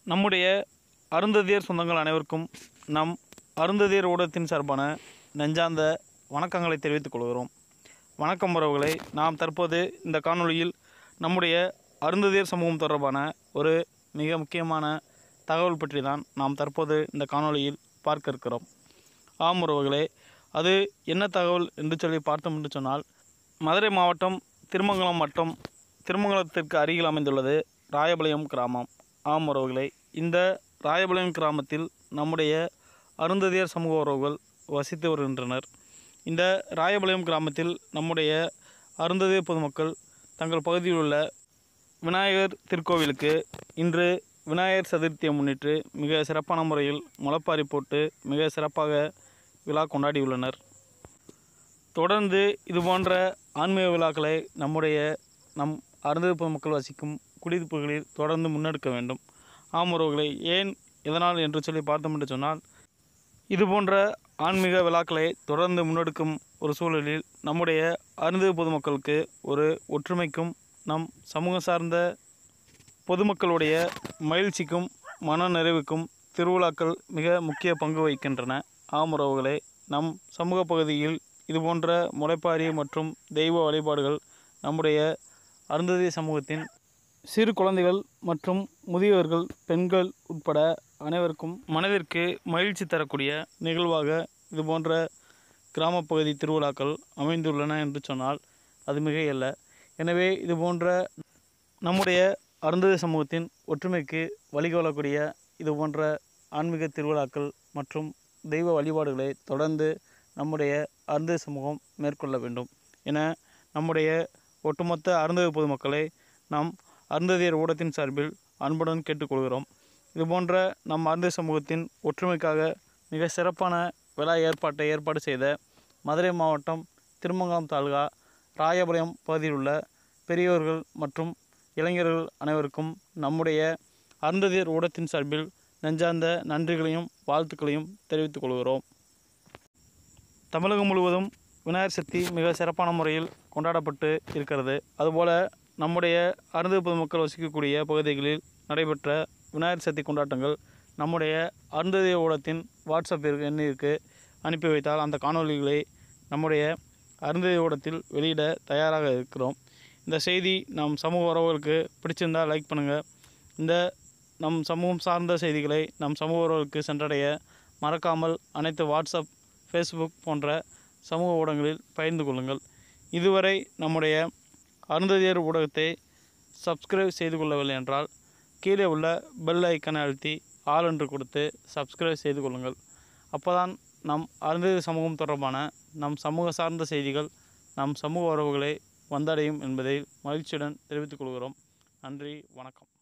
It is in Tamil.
நம்முடைய அருந்ததியர் சொந்தங்கள் அனைவருக்கும் நம் அருந்ததியர் ஊடகத்தின் சார்பான நெஞ்சார்ந்த வணக்கங்களை தெரிவித்துக் கொள்கிறோம் வணக்கம் உறவுகளை நாம் தற்போது இந்த காணொளியில் நம்முடைய அருந்ததியர் சமூகம் தொடர்பான ஒரு மிக முக்கியமான தகவல் பற்றி தான் நாம் தற்போது இந்த காணொளியில் பார்க்க இருக்கிறோம் ஆம் உறவுகளே அது என்ன தகவல் என்று சொல்லி பார்த்தோம் என்று சொன்னால் மதுரை மாவட்டம் திருமங்கலம் மற்றும் திருமங்கலத்திற்கு அருகில் அமைந்துள்ளது ராயபாளையம் கிராமம் ஆம் உறவுகளே இந்த ராயபாளையம் கிராமத்தில் நம்முடைய அருந்ததியர் சமூக உறவுகள் வசித்து வருகின்றனர் இந்த ராயபாளையம் கிராமத்தில் நம்முடைய அருந்ததியர் பொதுமக்கள் தங்கள் பகுதியில் உள்ள விநாயகர் திருக்கோவிலுக்கு இன்று விநாயகர் சதுர்த்தியை முன்னிட்டு மிக சிறப்பான முறையில் முளைப்பாரி போட்டு மிக சிறப்பாக விழா கொண்டாடியுள்ளனர் தொடர்ந்து இது போன்ற ஆன்மீக விழாக்களை நம்முடைய நம் அருந்ததியர் பொதுமக்கள் வசிக்கும் குடியிருப்புகளில் தொடர்ந்து முன்னெடுக்க வேண்டும் ஆம் உறவுகளை ஏன் எதனால் என்று சொல்லி பார்த்தோம் என்று சொன்னால் இது போன்ற ஆன்மீக விழாக்களை தொடர்ந்து முன்னெடுக்கும் ஒரு சூழலில் நம்முடைய அருந்ததியர் பொதுமக்களுக்கு ஒரு ஒற்றுமைக்கும் நம் சமூகம் சார்ந்த பொதுமக்களுடைய மகிழ்ச்சிக்கும் மன நிறைவுக்கும் திருவிழாக்கள் மிக முக்கிய பங்கு வகிக்கின்றன ஆம் உறவுகளே நம் சமூக பகுதியில் இதுபோன்ற முளைப்பாரி மற்றும் தெய்வ வழிபாடுகள் நம்முடைய அருந்ததி சமூகத்தின் சிறு குழந்தைகள் மற்றும் முதியவர்கள் பெண்கள் உட்பட அனைவருக்கும் மனதிற்கு மகிழ்ச்சி தரக்கூடிய நிகழ்வாக இதுபோன்ற கிராமப்பகுதி திருவிழாக்கள் அமைந்துள்ளன என்று சொன்னால் அது மிகையல்ல எனவே இதுபோன்ற நம்முடைய அருந்ததி சமூகத்தின் ஒற்றுமைக்கு வழிகோலக்கூடிய இது போன்ற ஆன்மீக திருவிழாக்கள் மற்றும் தெய்வ வழிபாடுகளை தொடர்ந்து நம்முடைய அருந்ததி சமூகம் மேற்கொள்ள வேண்டும் என நம்முடைய ஒட்டுமொத்த அருந்ததி பொதுமக்களை நாம் அருந்ததியர் ஊடகத்தின் சார்பில் அன்புடன் கேட்டுக்கொள்கிறோம் இது போன்ற நம் அருந்ததி சமூகத்தின் ஒற்றுமைக்காக மிக சிறப்பான விழா ஏற்பாட்டை ஏற்பாடு செய்த மதுரை மாவட்டம் திருமங்கலம் தாலுகா ராயபாளையம் பகுதியில் உள்ள பெரியோர்கள் மற்றும் இளைஞர்கள் அனைவருக்கும் நம்முடைய அருந்ததியர் ஊடகத்தின் சார்பில் நெஞ்சார்ந்த நன்றிகளையும் வாழ்த்துக்களையும் தெரிவித்துக் கொள்கிறோம் தமிழகம் முழுவதும் விநாயகர் சதுர்த்தி மிக சிறப்பான முறையில் கொண்டாடப்பட்டு இருக்கிறது அதுபோல் நம்முடைய அருந்ததி பொதுமக்கள் வசிக்கக்கூடிய பகுதிகளில் நடைபெற்ற விநாயகர் சதுர்த்தி கொண்டாட்டங்கள் நம்முடைய அருந்ததி ஊடகத்தின் வாட்ஸ்அப் எண்ணிற்கு அனுப்பி வைத்தால் அந்த காணொளிகளை நம்முடைய அருந்ததி ஊடகத்தில் வெளியிட தயாராக இருக்கிறோம் இந்த செய்தி நம் சமூக உறவுகளுக்கு பிடிச்சிருந்தால் லைக் பண்ணுங்கள் இந்த நம் சமூகம் சார்ந்த செய்திகளை நம் சமூக உறவுகளுக்கு சென்றடைய மறக்காமல் அனைத்து வாட்ஸ்அப் ஃபேஸ்புக் போன்ற சமூக ஊடகங்களில் பகிர்ந்து கொள்ளுங்கள் இதுவரை நம்முடைய அருந்ததியர் ஊடகத்தை சப்ஸ்கிரைப் செய்து கொள்ளவில்லை என்றால் கீழே உள்ள பெல் ஐக்கனை அழுத்தி ஆல் என்று கொடுத்து சப்ஸ்கிரைப் செய்து கொள்ளுங்கள் அப்போதான் நம் அருந்ததி சமூகம் தொடர்பான நம் சமூக சார்ந்த செய்திகள் நம் சமூக உறவுகளை வந்தடையும் என்பதை மகிழ்ச்சியுடன் தெரிவித்துக் கொள்கிறோம் நன்றி வணக்கம்